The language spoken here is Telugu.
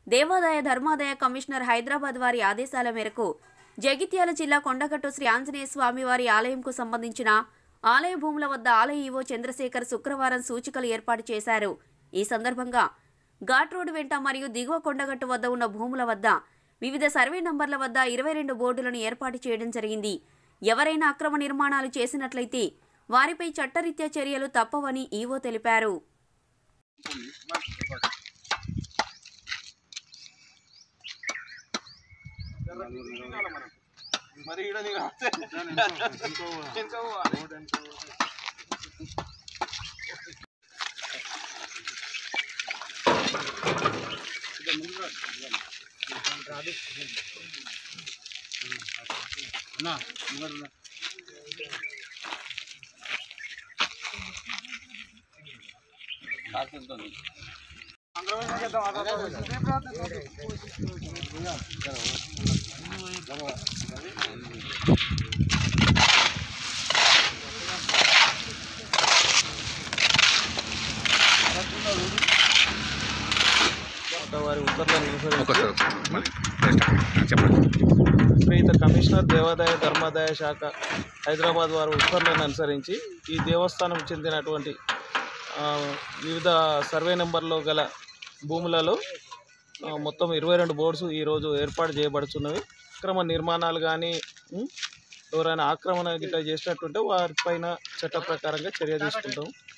దేవాదాయ ధర్మాదాయ కమిషనర్ హైదరాబాద్ వారి ఆదేశాల మేరకు జగిత్యాల జిల్లా కొండగట్టు శ్రీ ఆంజనేయ స్వామి వారి ఆలయంకు సంబంధించిన ఆలయ భూముల వద్ద ఆలయ ఈవో చంద్రశేఖర్ శుక్రవారం సూచికలు ఏర్పాటు చేశారు ఈ సందర్భంగా ఘాట్ రోడ్డు వెంట మరియు దిగువ కొండగట్టు వద్ద ఉన్న భూముల వద్ద వివిధ సర్వే నంబర్ల వద్ద ఇరవై రెండు బోర్డులను ఏర్పాటు చేయడం జరిగింది ఎవరైనా అక్రమ నిర్మాణాలు చేసినట్లయితే వారిపై చట్టరీత్యా చర్యలు తప్పవని ఈవో తెలిపారు మరి ఈడ నీకు వస్తే ఇంకా పోవాలి. వారి ఉత్తర్వులను అనుసరించి శ్రీయుత కమిషనర్ దేవాదాయ ధర్మాదాయ శాఖ హైదరాబాద్ వారి ఉత్తర్వులను అనుసరించి ఈ దేవస్థానం చెందినటువంటి ఆ, వివిధ సర్వే నెంబర్లో గల భూములలో ఆ, మొత్తం ఇరవై రెండు బోర్డ్స్ ఈరోజు ఏర్పాటు చేయబడుతున్నవి అక్రమ నిర్మాణాలు కానీ ఎవరైనా ఆక్రమణ గిట్లా చేసినట్టుంటే వారిపైన చట్ట ప్రకారంగా చర్య తీసుకుంటాం